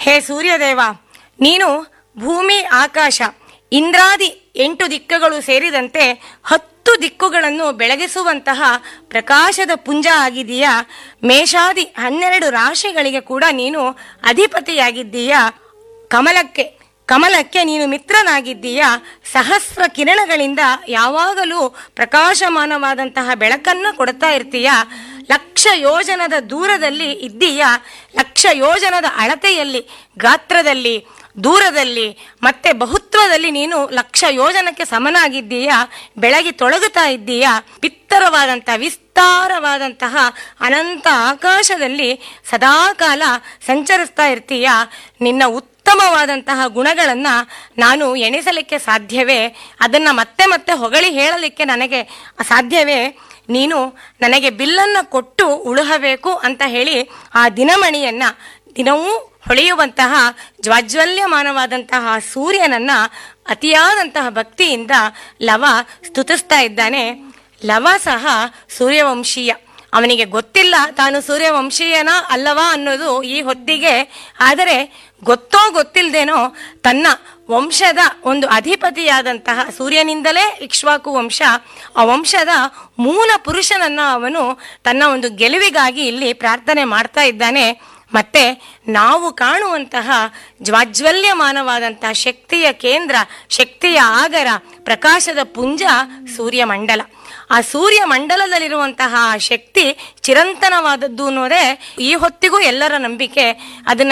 ಹೇ ಸೂರ್ಯದೇವ ನೀನು ಭೂಮಿ ಆಕಾಶ ಇಂದ್ರಾದಿ ಎಂಟು ದಿಕ್ಕುಗಳು ಸೇರಿದಂತೆ ಹತ್ತು ದಿಕ್ಕುಗಳನ್ನು ಬೆಳಗಿಸುವಂತಹ ಪ್ರಕಾಶದ ಪುಂಜ ಆಗಿದೀಯಾ ಮೇಷಾದಿ ಹನ್ನೆರಡು ರಾಶಿಗಳಿಗೆ ಕೂಡ ನೀನು ಅಧಿಪತಿಯಾಗಿದ್ದೀಯಾ ಕಮಲಕ್ಕೆ ಕಮಲಕ್ಕೆ ನೀನು ಮಿತ್ರನಾಗಿದ್ದೀಯಾ ಸಹಸ್ರ ಕಿರಣಗಳಿಂದ ಯಾವಾಗಲೂ ಪ್ರಕಾಶಮಾನವಾದಂತಹ ಬೆಳಕನ್ನು ಕೊಡ್ತಾ ಇರ್ತೀಯ ಲಕ್ಷ ಯೋಜನದ ದೂರದಲ್ಲಿ ಇದ್ದೀಯಾ ಲಕ್ಷ ಯೋಜನದ ಅಳತೆಯಲ್ಲಿ ಗಾತ್ರದಲ್ಲಿ ದೂರದಲ್ಲಿ ಮತ್ತೆ ಬಹುತ್ವದಲ್ಲಿ ನೀನು ಲಕ್ಷ ಯೋಜನಕ್ಕೆ ಸಮನಾಗಿದ್ದೀಯಾ ಬೆಳಗಿ ತೊಳಗುತ್ತಾ ಇದ್ದೀಯಾ ಬಿತ್ತರವಾದಂಥ ವಿಸ್ತಾರವಾದಂತಹ ಅನಂತ ಆಕಾಶದಲ್ಲಿ ಸದಾಕಾಲ ಸಂಚರಿಸ್ತಾ ಇರ್ತೀಯಾ ನಿನ್ನ ಉತ್ತಮವಾದಂತಹ ಗುಣಗಳನ್ನ ನಾನು ಎಣಿಸಲಿಕ್ಕೆ ಸಾಧ್ಯವೇ ಅದನ್ನ ಮತ್ತೆ ಮತ್ತೆ ಹೊಗಳಿ ಹೇಳಲಿಕ್ಕೆ ನನಗೆ ಸಾಧ್ಯವೇ ನೀನು ನನಗೆ ಬಿಲ್ಲನ್ನ ಕೊಟ್ಟು ಉಳುಹಬೇಕು ಅಂತ ಹೇಳಿ ಆ ದಿನಮಣಿಯನ್ನ ದಿನವೂ ಹೊಳೆಯುವಂತಹ ಜ್ವಾಜ್ವಲ್ಯಮಾನವಾದಂತಹ ಸೂರ್ಯನನ್ನ ಅತಿಯಾದಂತಹ ಭಕ್ತಿಯಿಂದ ಲವ ಸ್ತುತಿಸ್ತಾ ಇದ್ದಾನೆ ಲವ ಸಹ ಸೂರ್ಯವಂಶೀಯ ಅವನಿಗೆ ಗೊತ್ತಿಲ್ಲ ತಾನು ಸೂರ್ಯವಂಶೀಯನ ಅಲ್ಲವಾ ಅನ್ನೋದು ಈ ಹೊತ್ತಿಗೆ ಆದರೆ ಗೊತ್ತೋ ಗೊತ್ತಿಲ್ಲದೇನೋ ತನ್ನ ವಂಶದ ಒಂದು ಅಧಿಪತಿಯಾದಂತಹ ಸೂರ್ಯನಿಂದಲೇ ಇಕ್ಷ್ವಾಕು ವಂಶ ಆ ವಂಶದ ಮೂಲ ಪುರುಷನನ್ನ ಅವನು ತನ್ನ ಒಂದು ಗೆಲುವಿಗಾಗಿ ಇಲ್ಲಿ ಪ್ರಾರ್ಥನೆ ಮಾಡ್ತಾ ಇದ್ದಾನೆ ಮತ್ತೆ ನಾವು ಕಾಣುವಂತಹ ಜ್ವಾಜ್ವಲ್ಯಮಾನವಾದಂತಹ ಶಕ್ತಿಯ ಕೇಂದ್ರ ಶಕ್ತಿಯ ಆಗರ ಪ್ರಕಾಶದ ಪುಂಜ ಸೂರ್ಯಮಂಡಲ ಆ ಸೂರ್ಯ ಮಂಡಲದಲ್ಲಿರುವಂತಹ ಶಕ್ತಿ ಚಿರಂತನವಾದದ್ದು ಅನ್ನೋದೇ ಈ ಹೊತ್ತಿಗೂ ಎಲ್ಲರ ನಂಬಿಕೆ ಅದನ್ನ